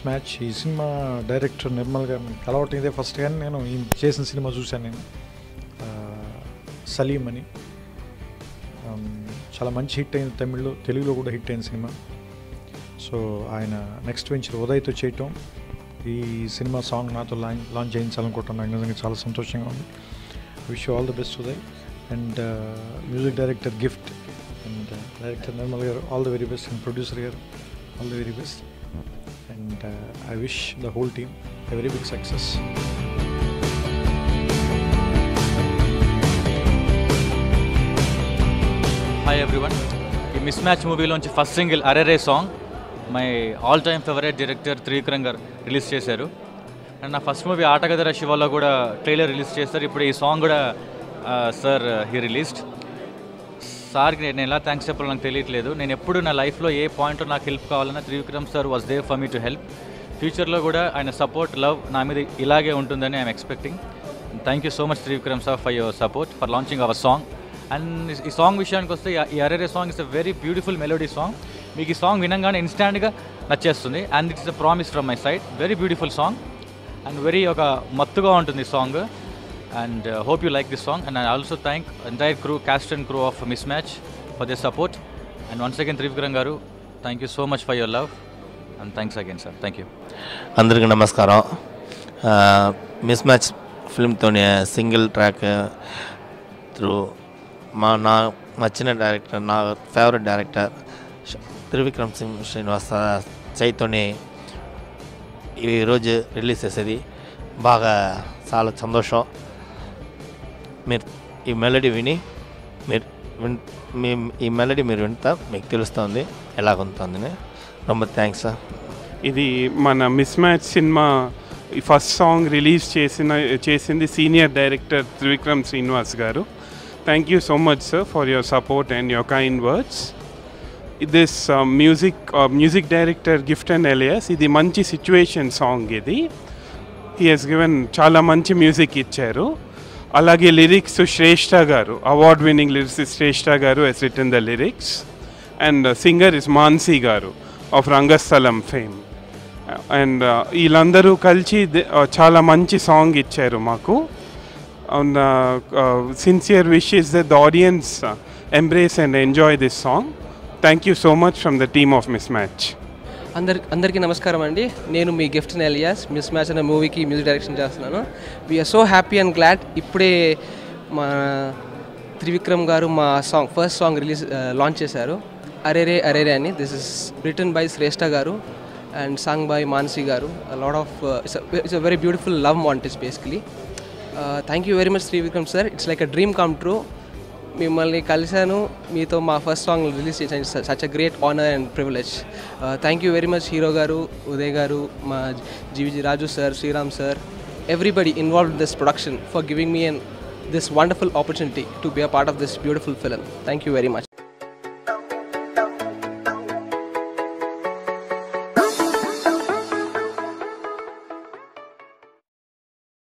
miss Match ఈ సినిమా director Nirmal గారిని కలవటం ఇదే ఫస్ట్ కానీ నేను ఈ చేసిన సినిమా చూశాను నేను ఆ, సలీం అని Um, చాలా మంచి హిట్ అయింది తమిళ్లో తెలుగులో కూడా హిట్ అయిన సినిమా సో ఆయన నెక్స్ట్ వెంచర్ ఉదయ్తో చేయటం ఈ సినిమా సాంగ్ నాతో లాంచ్ లాంచ్ చేయించాలనుకుంటున్నాను నాకు నిజంగా చాలా సంతోషంగా ఉంది wish all the best Uday and music director Gift and director Nirmal గారు all the very best and producer గారు all the very best and I wish the whole team a very big success hi everyone ఈ Miss Match మూవీలోంచి first single అరెరే song my all time favourite director Trivikram గారు release చేశారు and నా first movie ఆటగదర శివలో కూడా trailer release చేస్తారు ఇప్పుడు ఈ సాంగ్ కూడా సార్ హీ రిలీజ్డ్ సార్కి నేను ఎలా థ్యాంక్స్ చెప్పాలో నాకు తెలియట్లేదు నేను ఎప్పుడు నా లైఫ్లో ఏ పాయింట్లో నాకు హెల్ప్ కావాలన్నా Trivikram sir was there for me to help ఫ్యూచర్లో కూడా ఆయన సపోర్ట్ లవ్ నా మీద ఇలాగే ఉంటుందని I'm expecting thank you so much Trivikram sir for your support for launching our song and ఈ సాంగ్ విషయానికి వస్తే ఈ అరేరే song is a very beautiful melody song మీకు ఈ సాంగ్ వినంగానే ఇన్స్టాంట్గా నచ్చేస్తుంది and it's a promise from my side very beautiful song and very ఒక మత్తుగా ఉంటుంది ఈ song and hope you like this song and I also thank entire crew cast and crew of Miss Match for this support and once again Trivikram గారు thank you so much for your love and thanks again sir thank you అందరికీ నమస్కారం Miss Match ఫిల్మ్తోనే single track through మా నా నచ్చిన director నా favourite director శ- త్రివిక్రమ్ సింగ్ శ్రీనివాస చైతోని ఈరోజు రిలీజ్ చేసేది బాగా చాలా సంతోషం మీరు ఈ మెలడీ విని మీరు విన్ మీ ఈ మెలడీ మీరు వింటా మీకు తెలుస్తుంది ఎలాగుంటుందని ரொம்ப థ్యాంక్స్ సార్ ఇది మన మిస్ మ్యాచ్ సినిమా ఈ ఫస్ట్ సాంగ్ రిలీజ్ చేసిన చేసింది సీనియర్ డైరెక్టర్ త్రివిక్రమ్ శ్రీనివాస్ గారు thank you so much sir for your support and your kind words this music music director Gift and Elias ఇది మంచి సిచ్యువేషన్ సాంగ్ ఇది హీ హెస్ గివెన్ చాలా మంచి మ్యూజిక్ ఇచ్చారు అలాగే లిరిక్స్ శ్రేష్ఠ గారు అవార్డ్ విన్నింగ్ లిరిక్స్ శ్రేష్ఠ గారు he's written the lyrics and singer is Mansi గారు ఆఫ్ రంగస్థలం ఫేమ్ అండ్ వీళ్ళందరూ కలిసి ది- uh, చాలా మంచి సాంగ్ ఇచ్చారు మాకు and sincere wish is that the audience embrace and enjoy this song thank you so much from the team of Miss Match అందరి అందరికీ నమస్కారం అండి నేను మీ గిఫ్ట్ ఎలియాస్ మిస్ మ్యాచ్ అనే మూవీకి మ్యూజిక్ డైరెక్షన్ చేస్తున్నాను we're so happy and glad ఇప్పుడే మా త్రివిక్రమ్ గారు మా song first song release launch చేశారు అరేరే అరేరే అని this is written by Shreshta గారు అండ్ సాంగ్ బై మానసి గారు lot of it's a very beautiful love montage basically thank you very much Trivikram sir it's like a dream come true మిమ్మల్ని కలిశాను మీతో మా ఫస్ట్ సాంగ్ రిలీజ్ చేశాను such a great honour and privilege thank you very much hero గారు ఉదయ్ గారు మా GVG Raju sir Sriram sir everybody involve this production for giving me and this wonderful opportunity to be a part of this beautiful film thank you very much